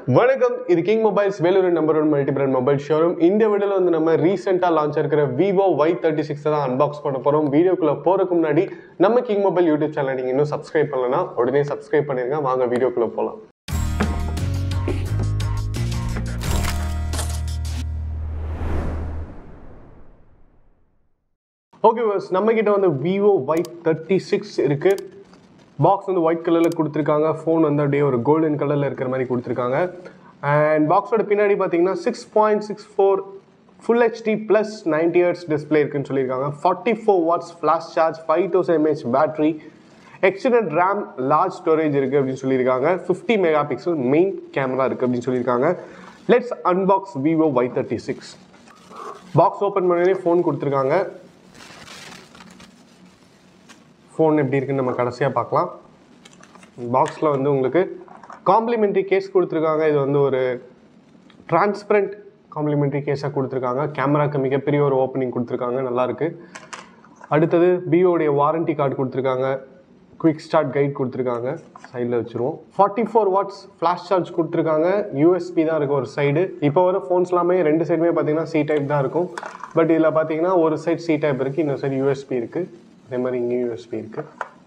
வணக்கம் இது King Mobiles Vellore number one multi brand mobile showroom இந்த வீடியோவில் வந்து நம்ம ரீசெண்டாக லான்ச் இருக்கிற விவோ ஒய் தேர்ட்டி சிக்ஸ் தான் அன்பாக்ஸ் பண்ண போகிறோம் வீடியோக்குள்ளே போகிறதுக்கு முன்னாடி நம்ம கிங் மொபைல் யூடியூப் சேனல் நீங்கள் இன்னும் சப்ஸ்கிரைப் பண்ணலனா உடனே சப்ஸ்கிரைப் பண்ணிருங்க வாங்க வீடியோக்குள்ளே போகலாம் ஓகே பஸ் நம்ம கிட்ட வந்து விவோ ஒய் தேர்ட்டி சிக்ஸ் இருக்கு பாக்ஸ் வந்து ஒயிட் கலரில் கொடுத்துருக்காங்க ஃபோன் வந்து அப்படியே ஒரு கோல்டன் கலரில் இருக்கிற மாதிரி கொடுத்துருக்காங்க அண்ட் பாக்ஸோட பின்னாடி பார்த்தீங்கன்னா six point six four full HD plus ninety hertz display இருக்குன்னு சொல்லியிருக்காங்க forty four watts flash charge five thousand mAh battery external RAM large storage இருக்குது அப்படின்னு சொல்லியிருக்காங்க fifty megapixel main camera இருக்குது அப்படின்னு சொல்லியிருக்காங்க let's unbox Vivo Y thirty six box open பண்ணி phone கொடுத்துருக்காங்க ஃபோன் எப்படி இருக்குன்னு நம்ம கடைசியாக பார்க்கலாம் பாக்ஸில் வந்து உங்களுக்கு காம்ப்ளிமெண்ட்ரி கேஸ் கொடுத்துருக்காங்க இது வந்து ஒரு டிரான்ஸ்பரண்ட் காம்ப்ளிமெண்ட்ரி கேஸாக கொடுத்துருக்காங்க கேமராக்கு மிகப்பெரிய ஒரு ஓப்பனிங் கொடுத்துருக்காங்க நல்லாயிருக்கு அடுத்தது பிஓடைய வாரண்டி கார்டு கொடுத்துருக்காங்க குவிக் ஸ்டார்ட் கைட் கொடுத்துருக்காங்க சைடில் வச்சுருவோம் forty four watts flash charge கொடுத்துருக்காங்க யூஎஸ்பி தான் இருக்குது ஒரு சைடு இப்போ வர ஃபோன்ஸ் எல்லாமே ரெண்டு சைடுமே பார்த்தீங்கன்னா சி டைப் தான் இருக்கும் பட் இதில் பார்த்தீங்கன்னா ஒரு சைடு சி டைப் இருக்குது இன்னொரு சைடு யூஎஸ்பி இருக்குது அதே மாதிரி இங்கேயும் யூஎஸ்பி இருக்குது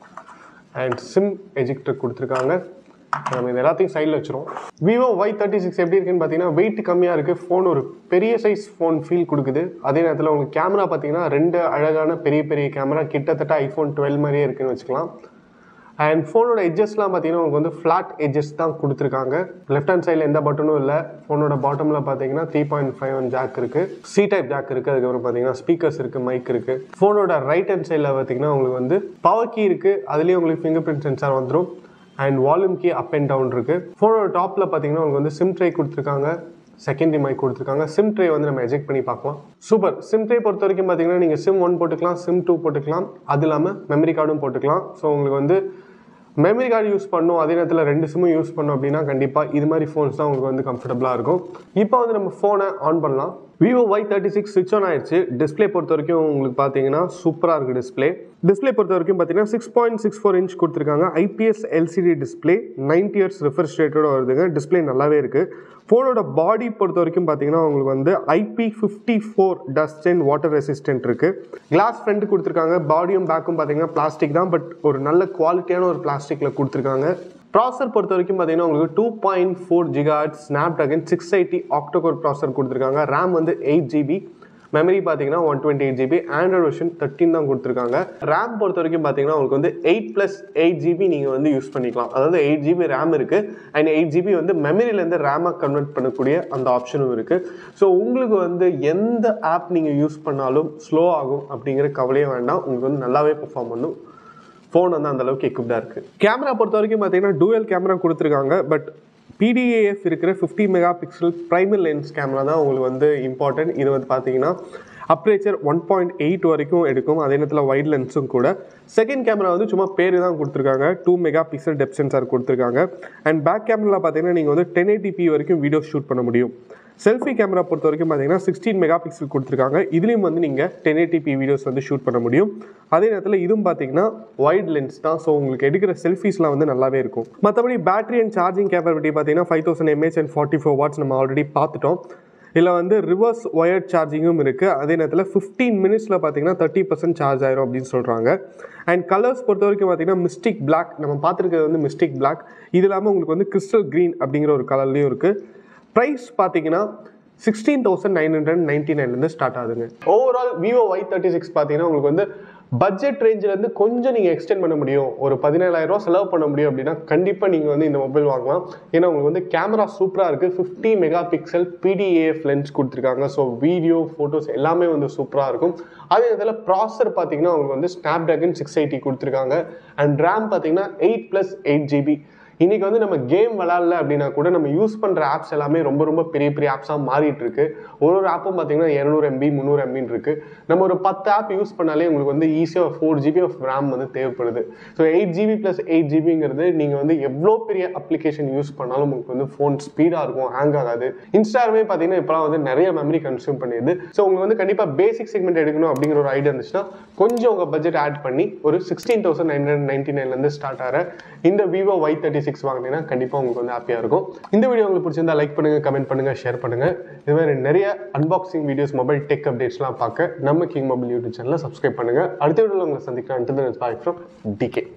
அண்ட் சிம் எஜெக்டர் கொடுத்துருக்காங்க நம்ம இது எல்லாத்தையும் சைடில் வச்சுருவோம் விவோ ஒய் தேர்ட்டி சிக்ஸ் எப்படி இருக்குன்னு பார்த்தீங்கன்னா வெயிட் கம்மியாக இருக்குது ஃபோன் ஒரு பெரிய சைஸ் ஃபோன் ஃபீல் கொடுக்குது அதே நேரத்தில் உங்களுக்கு கேமரா பார்த்தீங்கன்னா ரெண்டு அழகான பெரிய பெரிய கேமரா கிட்டத்தட்ட ஐஃபோன் டுவெல் மாதிரியே இருக்குன்னு வச்சுக்கலாம் அண்ட் ஃபோனோட எட்ஜஸ்லாம் பார்த்தீங்கன்னா உங்களுக்கு வந்து ஃப்ளாட் எட்ஜஸ் தான் கொடுத்துருக்காங்க லெஃப்ட் ஹேண்ட் சைடில் எந்த பட்டனும் இல்லை ஃபோனோட பாட்டமில் பார்த்தீங்கன்னா three point five one jack இருக்குது சி டைப் ஜாக் இருக்குது அதுக்கப்புறம் பார்த்தீங்கன்னா ஸ்பீக்கர்ஸ் இருக்குது மைக் இருக்குது ஃபோனோட ரைட் ஹேண்ட் சைடில் பார்த்தீங்கன்னா உங்களுக்கு வந்து பவர் கீ இருக்குது அதுலேயும் உங்களுக்கு ஃபிங்கர் பிரிண்ட் சென்சார் வந்துடும் and volume key up and down இருக்குது ஃபோனோட டாப்பில் பார்த்தீங்கன்னா உங்களுக்கு வந்து சிம் ட்ரை கொடுத்துருக்காங்க செகண்டரி மைக் கொடுத்துருக்காங்க சிம் ட்ரே வந்து நம்ம எஜெக்ட் பண்ணி பார்க்கலாம் சூப்பர் சிம் ட்ரே பொறுத்த வரைக்கும் பார்த்தீங்கன்னா நீங்கள் சிம் ஒன் போட்டுக்கலாம் சிம் டூ போட்டுக்கலாம் அது இல்லாமல் மெமரி கார்டும் போட்டுக்கலாம் ஸோ உங்களுக்கு வந்து மெமரி கார்டு யூஸ் பண்ணும் அதே நேரத்தில் ரெண்டு சிம்மும் யூஸ் பண்ணோம் அப்படின்னா கண்டிப்பாக இது மாதிரி ஃபோன்ஸ் தான் உங்களுக்கு வந்து கம்ஃபர்டபுளாக இருக்கும் இப்போ வந்து நம்ம ஃபோனை ஆன் பண்ணலாம் விவோ ஒய் தேர்ட்டி சிக்ஸ் ஸ்விட்ச் ஆன் ஆயிடுச்சு டிஸ்பிளே பொறுத்த வரைக்கும் உங்களுக்கு பார்த்தீங்கன்னா சூப்பராக இருக்குது டிஸ்பிளே டிஸ்பிளே பொறுத்த வரைக்கும் பார்த்தீங்கன்னா six point six four inch கொடுத்துருக்காங்க IPS LCD display ninety hertz refresh ரேட்டோட வருதுங்க டிஸ்பிளே நல்லாவே இருக்குது ஃபோனோட பாடி பொறுத்த வரைக்கும் பார்த்தீங்கன்னா உங்களுக்கு வந்து IP fifty four dust and water resistant இருக்குது கிளாஸ் ஃப்ரண்ட் கொடுத்துருக்காங்க பாடியும் பேக்கும் பார்த்தீங்கன்னா பிளாஸ்டிக் தான் பட் ஒரு நல்ல குவாலிட்டியான ஒரு பிளாஸ்டிக்கில் கொடுத்துருக்காங்க ப்ராசர் பொறுத்த வரைக்கும் பார்த்தீங்கன்னா உங்களுக்கு two point four gigahertz Snapdragon six eighty octa core processor கொடுத்துருக்காங்க ரேம் வந்து எயிட் ஜிபி மெமரி பார்த்தீங்கன்னா one twenty eight GB Android version thirteen தான் கொடுத்துருக்காங்க ரேம் பொறுத்த வரைக்கும் பார்த்தீங்கன்னா உங்களுக்கு வந்து எயிட் ப்ளஸ் எயிட் ஜிபி நீங்கள் வந்து யூஸ் பண்ணிக்கலாம் அதாவது எயிட் ஜிபி ரேம் இருக்குது அண்ட் எயிட் ஜிபி வந்து மெமரியிலேருந்து ரேமாக கன்வெர்ட் பண்ணக்கூடிய அந்த ஆப்ஷனும் இருக்குது ஸோ உங்களுக்கு வந்து எந்த ஆப் நீங்கள் யூஸ் பண்ணாலும் ஸ்லோ ஆகும் அப்படிங்கிற கவலையே வேண்டாம் உங்களுக்கு வந்து நல்லாவே பெர்ஃபார்ம் பண்ணும் ஃபோன் வந்து அந்த அளவுக்கு எக்யூப்டாக இருக்குது கேமரா பொறுத்த வரைக்கும் பார்த்தீங்கன்னா டூயல் கேமரா கொடுத்துருக்காங்க பட் பிடிஏஎஃப் இருக்கிற fifty megapixel primary lens camera தான் உங்களுக்கு வந்து இம்பார்ட்டன்ட் இது வந்து பார்த்தீங்கன்னா அப்ரேச்சர் ஒன் பாயிண்ட் எயிட் வரைக்கும் எடுக்கும் அதே நேரத்தில் வைட் லென்ஸும் கூட செகண்ட் கேமரா வந்து சும்மா பேர் தான் கொடுத்துருக்காங்க two megapixel depth sensor கொடுத்துருக்காங்க அண்ட் பேக் கேமராவில் பார்த்தீங்கன்னா நீங்கள் வந்து டென் எயிட்டிபி வரைக்கும் வீடியோ ஷூட் பண்ண முடியும் செல்ஃபி கேமரா பொறுத்த வரைக்கும் பார்த்தீங்கன்னா சிக்ஸ்டீன் மெகா பிக்சல் கொடுத்துருக்காங்க இதுலேயும் வந்து நீங்கள் டென் எயிட்டிபி வீடியோஸ் வந்து ஷூட் பண்ண முடியும் அதே நேரத்தில் இதுவும் பார்த்தீங்கன்னா வைட் லென்ஸ் தான் ஸோ உங்களுக்கு எடுக்கிற செல்ஃபீஸ்லாம் வந்து நல்லாவே இருக்கும் மற்றபடி பேட்டரி அண்ட் சார்ஜிங் கேப்பபிலிட்டி பார்த்தீங்கன்னா five thousand mAh and forty four watts நம்ம ஆல்ரெடி பார்த்துட்டோம் இதில் வந்து ரிவர்ஸ் ஒயர்ட் சார்ஜிங்கும் இருக்குது அதே நேரத்தில் ஃபிஃப்டீன் மினிட்ஸில் பார்த்தீங்கன்னா தேர்ட்டி பர்சன்ட் சார்ஜ் ஆயிரும் அப்படின்னு சொல்கிறாங்க அண்ட் கலர்ஸ் பொறுத்த வரைக்கும் பார்த்தீங்கன்னா மிஸ்டிக் பிளாக் நம்ம பார்த்துருக்கிறது வந்து மிஸ்டிக் பிளாக் இது இல்லாமல் உங்களுக்கு வந்து கிறிஸ்டல் க்ரீன் அப்படிங்கிற ஒரு கலர்லேயும் இருக்குது ப்ரைஸ் பார்த்தீங்கன்னா sixteen thousand nine hundred ninety நைன்லேருந்து ஸ்டார்ட் ஆகுதுங்க overall Vivo Y thirty six பார்த்தீங்கன்னா உங்களுக்கு வந்து பட்ஜெட் ரேஞ்சிலேருந்து கொஞ்சம் நீங்கள் எக்ஸ்டெண்ட் பண்ண முடியும் ஒரு பதினேழாயிரம் ரூபா செலவு பண்ண முடியும் அப்படின்னா கண்டிப்பாக நீங்கள் வந்து இந்த மொபைல் வாங்கலாம் ஏன்னா உங்களுக்கு வந்து கேமரா சூப்பராக இருக்குது fifty megapixel PDAF lens கொடுத்துருக்காங்க ஸோ வீடியோ ஃபோட்டோஸ் எல்லாமே வந்து சூப்பராக இருக்கும் அதே நேரத்தில் ப்ராசர் பார்த்தீங்கன்னா உங்களுக்கு வந்து ஸ்னாப் ட்ராகன் சிக்ஸ் எயிட்டி கொடுத்துருக்காங்க அண்ட் ரேம் பார்த்தீங்கன்னா எயிட் ப்ளஸ் எயிட் ஜிபி இன்னைக்கு வந்து நம்ம கேம் விளாட்ல அப்படின்னா கூட நம்ம யூஸ் பண்ணுற ஆப்ஸ் எல்லாமே ரொம்ப ரொம்ப பெரிய பெரிய ஆப்ஸாக மாறிட்டு இருக்கு ஒரு ஒரு ஆப்பும் பார்த்தீங்கன்னா இரநூறு எம்பி முந்நூறு எம்பின்னு இருக்கு நம்ம ஒரு பத்து ஆப் யூஸ் பண்ணாலே உங்களுக்கு வந்து ஈஸியாக ஃபோர் ஜிபி ஆஃப் ரேம் வந்து தேவைப்படுது so eight GB plus eight ஜிபிங்கிறது நீங்கள் வந்து எவ்வளோ பெரிய அப்ளிகேஷன் யூஸ் பண்ணாலும் உங்களுக்கு வந்து ஃபோன் ஸ்பீடாக இருக்கும் ஹேங் ஆகாது இன்ஸ்டாகிராமே பார்த்தீங்கன்னா இப்போலாம் வந்து நிறைய மெமரி கன்சியூம் பண்ணிடுது ஸோ உங்களுக்கு வந்து கண்டிப்பாக பேசிக் செக்மெண்ட் எடுக்கணும் அப்படிங்கிற ஒரு ஐடியா இருந்துச்சுன்னா கொஞ்சம் உங்கள் பட்ஜெட் ஆட் பண்ணி ஒரு sixteen thousand nine hundred ninety நைன்லேருந்து ஸ்டார்ட் ஆகிற இந்த விவோ ஒய் தேர்ட்டி சிக்ஸ் வாங்கினீங்கன்னா கண்டிப்பாக உங்களுக்கு வந்து ஹாப்பியாக இருக்கும் இந்த வீடியோ உங்களுக்கு பிடிச்சிருந்தா லைக் பண்ணுங்கள் கமெண்ட் பண்ணுங்கள் ஷேர் பண்ணுங்கள் இது மாதிரி நிறைய அன்பாக்சிங் வீடியோஸ் மொபைல் டெக் அப்டேட்ஸ்லாம் பார்க்க நம்ம கிங் மொபைல் யூடியூப் சேனலை சப்ஸ்கிரைப் பண்ணுங்கள் அடுத்த வீடியோவில் உங்களை சந்திக்கிறேன் பாய் ஃப்ரம் டிகே